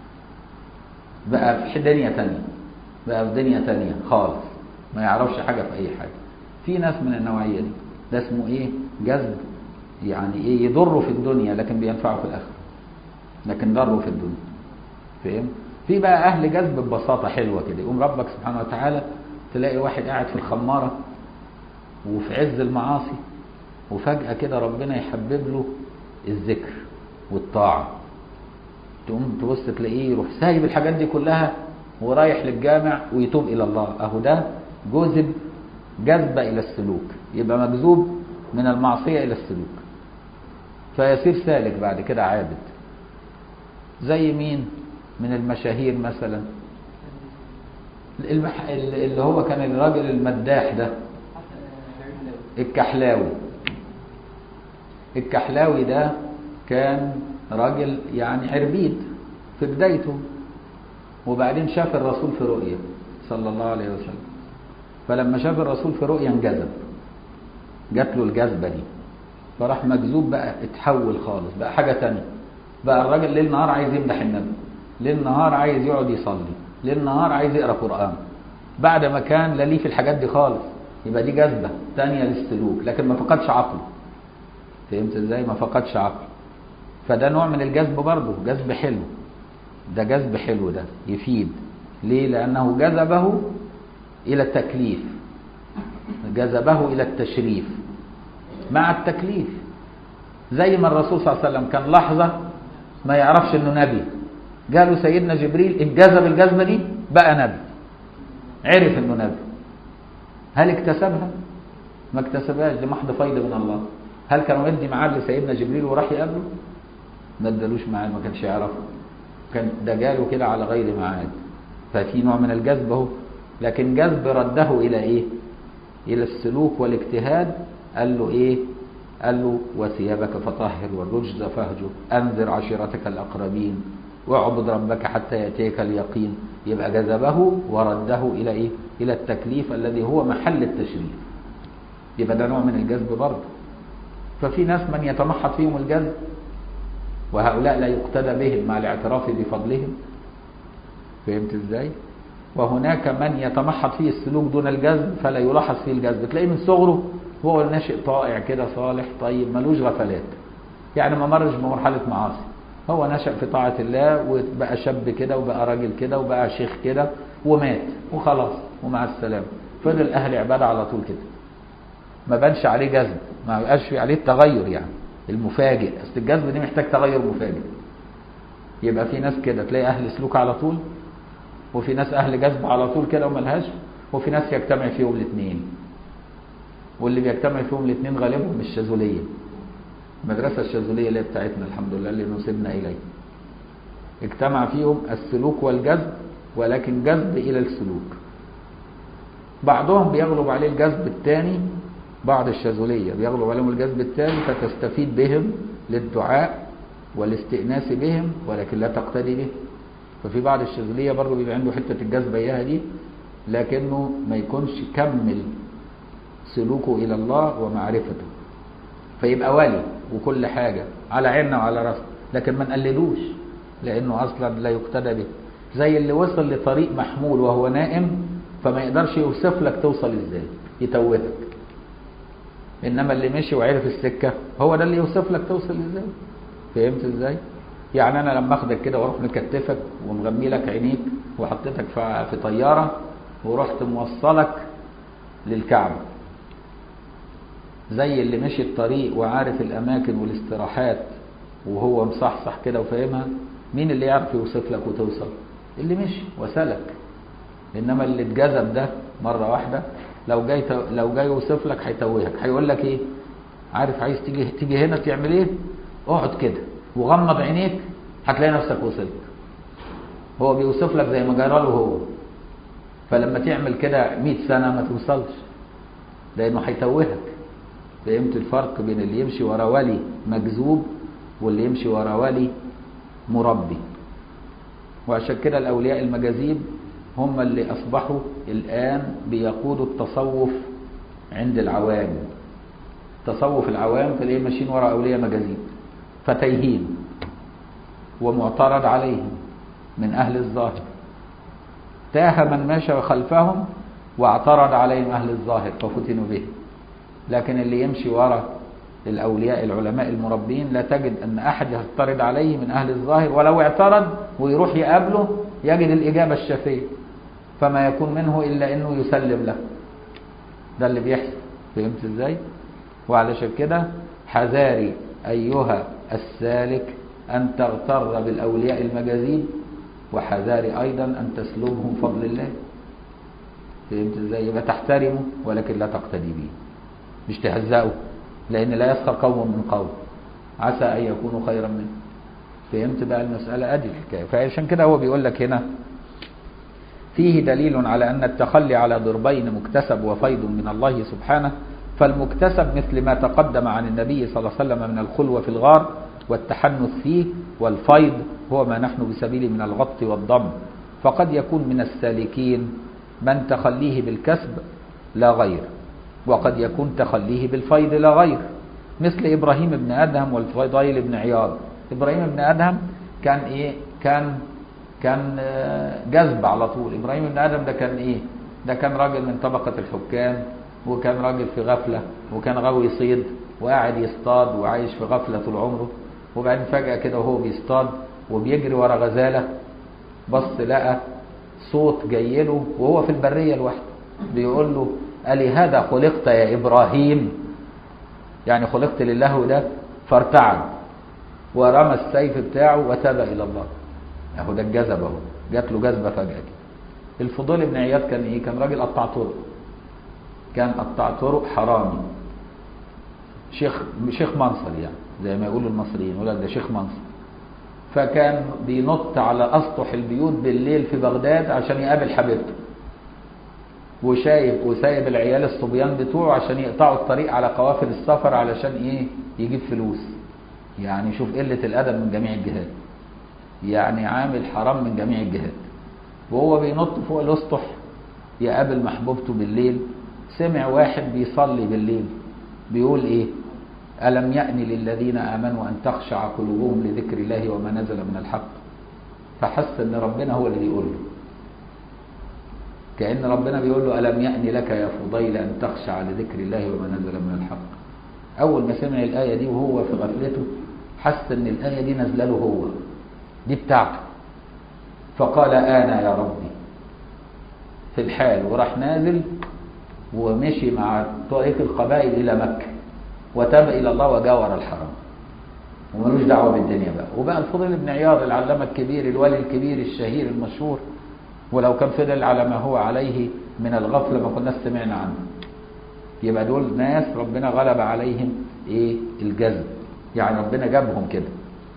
بقى في دنيا تانية بقى في دنيا تانية خالص ما يعرفش حاجة في أي حاجة في ناس من النوعية دي ده اسمه إيه جذب يعني إيه يضره في الدنيا لكن بينفعه في الآخرة لكن ضره في الدنيا فاهم في بقى اهل جذب ببساطه حلوه كده يقوم ربك سبحانه وتعالى تلاقي واحد قاعد في الخماره وفي عز المعاصي وفجأة كده ربنا يحبب له الذكر والطاعة تقوم تبص تلاقيه يروح سايب الحاجات دي كلها ورايح للجامع ويتوب إلى الله أهو ده جذب جذب إلى السلوك يبقى مجذوب من المعصية إلى السلوك فيصير سالك بعد كده عابد زي مين من المشاهير مثلا المح... اللي هو كان الراجل المداح ده الكحلاوي الكحلاوي ده كان راجل يعني عربيد في بدايته وبعدين شاف الرسول في رؤية صلى الله عليه وسلم فلما شاف الرسول في رؤية انجذب جات له الجذبة دي فراح مجذوب بقى اتحول خالص بقى حاجة تانية بقى الراجل ليل نهار عايز يمدح النبي ليل نهار عايز يقعد يصلي ليل نهار عايز يقرا قرآن بعد ما كان لا ليه في الحاجات دي خالص يبقى دي جذبة تانية للسلوك لكن ما فقدش عقله فهمت ازاي ما فقدش عقله فده نوع من الجذب برضه جذب حلو ده جذب حلو ده يفيد ليه لأنه جذبه إلى التكليف جذبه إلى التشريف مع التكليف زي ما الرسول صلى الله عليه وسلم كان لحظة ما يعرفش انه نبي جاله سيدنا جبريل انجذب الجذبة دي بقى نبي عرف انه نبي هل اكتسبها ما اكتسبهاش دي محض فيض من الله هل كان يدي معاه لسيدنا جبريل وراح يقابله ما ادالوش معاه ما كانش يعرفه كان ده جاله كده على غير معاد ففي نوع من الجذب اهو لكن جذب رده الى ايه الى السلوك والاجتهاد قال له ايه قال له وثيابك فطهر والرجز فاهجر انذر عشيرتك الاقربين واعبد ربك حتى ياتيك اليقين يبقى جذبه ورده الى ايه الى التكليف الذي هو محل التشريف يبقى ده نوع من الجذب برضه ففي ناس من يتمحض فيهم الجذب وهؤلاء لا يقتدى بهم مع الاعتراف بفضلهم فهمت ازاي وهناك من يتمحض فيه السلوك دون الجذب فلا يلاحظ فيه الجذب تلاقيه من صغره هو ناشئ طائع كده صالح طيب ملوش غفلات يعني ما مرش بمرحلة معاصي هو نشأ في طاعة الله وبقى شاب كده وبقى راجل كده وبقى شيخ كده ومات وخلاص ومع السلامة فضل أهل عبادة على طول كده ما بانش عليه جذب ما بقاش في عليه التغير يعني المفاجئ اصل الجذب دي محتاج تغير مفاجئ يبقى في ناس كده تلاقي اهل سلوك على طول وفي ناس اهل جذب على طول كده وملهاش وفي ناس يجتمع فيهم الاثنين واللي بيجتمع فيهم الاثنين غالبهم الشاذوليه المدرسه الشاذوليه اللي هي بتاعتنا الحمد لله اللي نسبنا اليه اجتمع فيهم السلوك والجذب ولكن جذب الى السلوك بعضهم بيغلب عليه الجذب الثاني بعض الشاذولية بيغلب عليهم الجذب الثاني فتستفيد بهم للدعاء والاستئناس بهم ولكن لا تقتدي به ففي بعض الشاذولية برضه بيبقى عنده حتة الجذب إياها دي لكنه ما يكونش كمل سلوكه إلى الله ومعرفته فيبقى ولي وكل حاجة على عيننا وعلى راسنا لكن ما نقلدوش لأنه أصلا لا يقتدى به زي اللي وصل لطريق محمول وهو نائم فما يقدرش يوصف لك توصل ازاي يتوهك انما اللي مشي وعرف السكه هو ده اللي يوصف لك توصل ازاي فهمت ازاي يعني انا لما اخدك كده واروح مكتفك ومغمي لك عينيك وحطيتك في طياره ورحت موصلك للكعبه زي اللي مشي الطريق وعارف الاماكن والاستراحات وهو مصحصح كده وفاهمها مين اللي يعرف يوصف لك وتوصل اللي مشي وسلك انما اللي اتجذب ده مره واحده لو جاي لو جاي يوصف لك هيتوهك هيقول لك ايه عارف عايز تيجي تيجي هنا تعمل ايه اقعد كده وغمض عينيك هتلاقي نفسك وصلت هو بيوصف لك زي ما جرى له هو فلما تعمل كده 100 سنه ما توصلش لانه هيتوهك فهمت الفرق بين اللي يمشي ورا ولي مجذوب واللي يمشي ورا ولي مربي وعشان كده الاولياء المجاذيب هم اللي أصبحوا الآن بيقودوا التصوف عند العوام تصوف العوام تلاقيه ماشيين وراء أولياء مجازين فتيهين ومعترض عليهم من أهل الظاهر تاه من مشى خلفهم واعترض عليهم أهل الظاهر ففتنوا به لكن اللي يمشي وراء الأولياء العلماء المربين لا تجد أن أحد يعترض عليه من أهل الظاهر ولو اعترض ويروح يقابله يجد الإجابة الشافية فما يكون منه إلا أنه يسلم له ده اللي بيحصل فهمت ازاي وعلشان كده حذاري ايها السالك ان تغتر بالاولياء المجازين وحذاري ايضا ان تسلبهم فضل الله فهمت ازاي يبقى تحترمه ولكن لا تقتدي به مش تهزئه لان لا يسخر قوم من قوم عسى ان يكونوا خيرا منه فهمت بقى المساله ادي الحكايه فعشان كده هو بيقول لك هنا فيه دليل على أن التخلي على ضربين مكتسب وفيض من الله سبحانه فالمكتسب مثل ما تقدم عن النبي صلى الله عليه وسلم من الخلوة في الغار والتحنث فيه والفيض هو ما نحن بسبيل من الغط والضم فقد يكون من السالكين من تخليه بالكسب لا غير وقد يكون تخليه بالفيض لا غير مثل إبراهيم بن أدهم والفضيل بن عياض إبراهيم بن أدهم كان إيه كان كان جذب على طول ابراهيم بن ادم ده كان ايه ده كان راجل من طبقه الحكام وكان راجل في غفله وكان غاوي صيد وقاعد يصطاد وعايش في غفله طول عمره وبعدين فجاه كده وهو بيصطاد وبيجري ورا غزاله بص لقى صوت جاي له وهو في البريه لوحده بيقول له ألي هذا خلقت يا ابراهيم يعني خلقت لله ده فارتعد ورمى السيف بتاعه وتاب الى الله اهو ده الجذب اهو جات له جذبه فجاه كده الفضول بن عياض كان ايه كان راجل قطاع طرق كان قطاع طرق حرامي شيخ شيخ منصر يعني زي ما يقولوا المصريين يقول لك ده شيخ منصر فكان بينط على اسطح البيوت بالليل في بغداد عشان يقابل حبيبته وشايب وسايب العيال الصبيان بتوعه عشان يقطعوا الطريق على قوافل السفر علشان ايه يجيب فلوس يعني شوف قله الادب من جميع الجهات يعني عامل حرام من جميع الجهات وهو بينط فوق الاسطح يقابل محبوبته بالليل سمع واحد بيصلي بالليل بيقول ايه ألم يأن للذين آمنوا أن تخشع قلوبهم لذكر الله وما نزل من الحق فحس أن ربنا هو اللي بيقول له كأن ربنا بيقول له ألم يأن لك يا فضيل أن تخشع لذكر الله وما نزل من الحق أول ما سمع الآية دي وهو في غفلته حس أن الآية دي نازله له هو دي بتاعته فقال انا يا ربي في الحال وراح نازل ومشي مع طريق القبائل الى مكه وتاب الى الله وجاور الحرم وملوش دعوه بالدنيا بقى وبقى الفضيل بن عياض العلامه الكبير الولي الكبير الشهير المشهور ولو كان فضل على ما هو عليه من الغفله ما كناش سمعنا عنه يبقى دول ناس ربنا غلب عليهم ايه الجذب يعني ربنا جابهم كده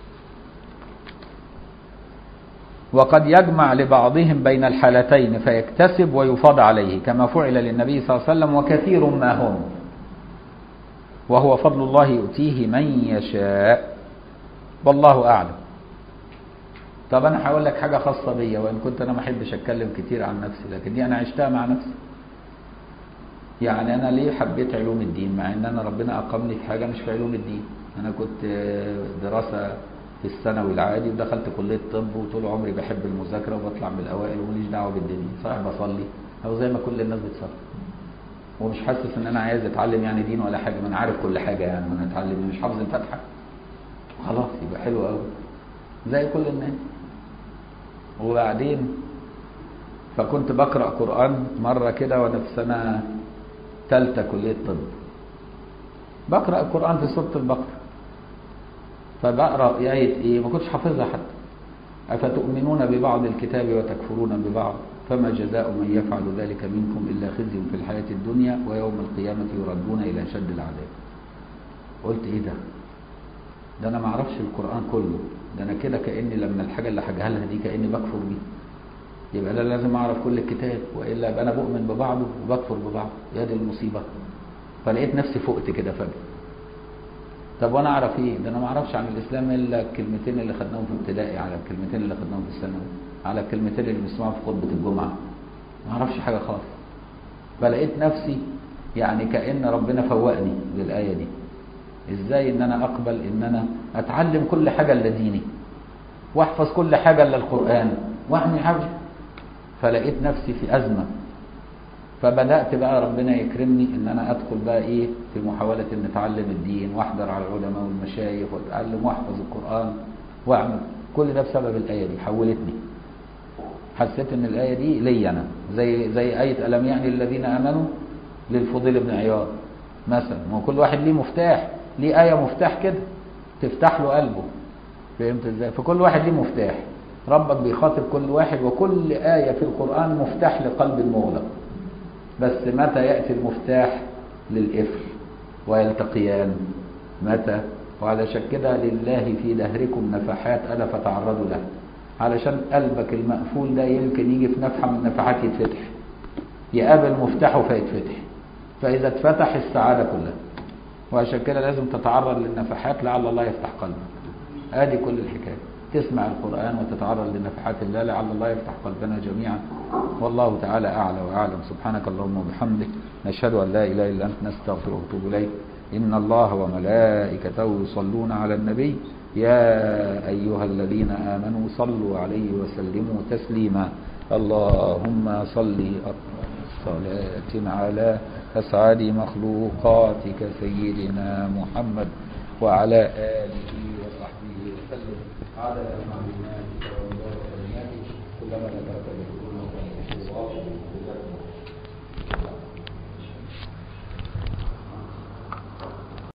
وقد يجمع لبعضهم بين الحالتين فيكتسب ويفاض عليه كما فعل للنبي صلى الله عليه وسلم وكثير ما هم وهو فضل الله يؤتيه من يشاء والله أعلم طب أنا هقول لك حاجة خاصة بيا وإن كنت أنا ما أحبش أتكلم كتير عن نفسي لكن دي أنا عشتها مع نفسي يعني أنا ليه حبيت علوم الدين مع إن أنا ربنا أقامني في حاجة مش في علوم الدين أنا كنت دراسة في الثانوي العادي ودخلت كليه طب وطول عمري بحب المذاكره وبطلع من الاوائل وماليش دعوه بالدنيا صحيح بصلي او زي ما كل الناس بتصلي ومش حاسس ان انا عايز اتعلم يعني دين ولا حاجه ما انا عارف كل حاجه يعني ما انا اتعلم مش حافظ الفاتحه خلاص يبقى حلو قوي زي كل الناس وبعدين فكنت بقرا قران مره كده وانا في سنه ثالثه كليه طب بقرا القران في سوره البقره فبقرا آية إيه ما كنتش حافظها حتى أفتؤمنون ببعض الكتاب وتكفرون ببعض فما جزاء من يفعل ذلك منكم إلا خزي في الحياة الدنيا ويوم القيامة يردون إلى شد العذاب قلت إيه ده ده أنا ما أعرفش القرآن كله ده أنا كده كأني لما الحاجة اللي هجهلها دي كأني بكفر بيه يبقى أنا لازم أعرف كل الكتاب وإلا أبقى أنا بؤمن ببعضه وبكفر ببعضه يا دي المصيبة فلقيت نفسي فقت كده فجأة طب وانا اعرف ايه ده انا ما اعرفش عن الاسلام الا الكلمتين اللي خدناهم في ابتدائي على الكلمتين اللي خدناهم في الثانوي على الكلمتين اللي بنسمعهم في خطبه الجمعه ما اعرفش حاجه خالص فلقيت نفسي يعني كان ربنا فوقني للايه دي ازاي ان انا اقبل ان انا اتعلم كل حاجه الا ديني واحفظ كل حاجه الا القران واعمل حاجه فلقيت نفسي في ازمه فبدات بقى ربنا يكرمني ان انا ادخل بقى ايه في محاوله ان اتعلم الدين واحضر على العلماء والمشايخ واتعلم واحفظ القران واعمل كل ده بسبب الايه دي حولتني حسيت ان الايه دي لي انا زي زي ايه الم يعني الذين امنوا للفضيل بن عياض مثلا ما هو كل واحد ليه مفتاح ليه آية مفتاح كده تفتح له قلبه فهمت ازاي فكل واحد ليه مفتاح ربك بيخاطب كل واحد وكل آية في القرآن مفتاح لقلب المغلق بس متى يأتي المفتاح للقفل ويلتقيان متى وعلشان كده لله في دهركم نفحات ألا فتعرضوا له علشان قلبك المقفول ده يمكن يجي في نفحة من النفحات يتفتح يقابل مفتاحه فيتفتح فإذا اتفتح السعادة كلها وعشان كده لازم تتعرض للنفحات لعل الله يفتح قلبك ادي كل الحكايه تسمع القرآن وتتعرض لنفحات الله لعل الله يفتح قلبنا جميعا والله تعالى أعلى وأعلم سبحانك اللهم وبحمدك نشهد أن لا إله إلا أنت نستغفرك ونتوب إليك إن الله وملائكته يصلون على النبي يا أيها الذين آمنوا صلوا عليه وسلموا تسليما اللهم صل صلاة على أسعد مخلوقاتك سيدنا محمد وعلى آله وصحبه وسلم على معلوماتك وكلماتك كلما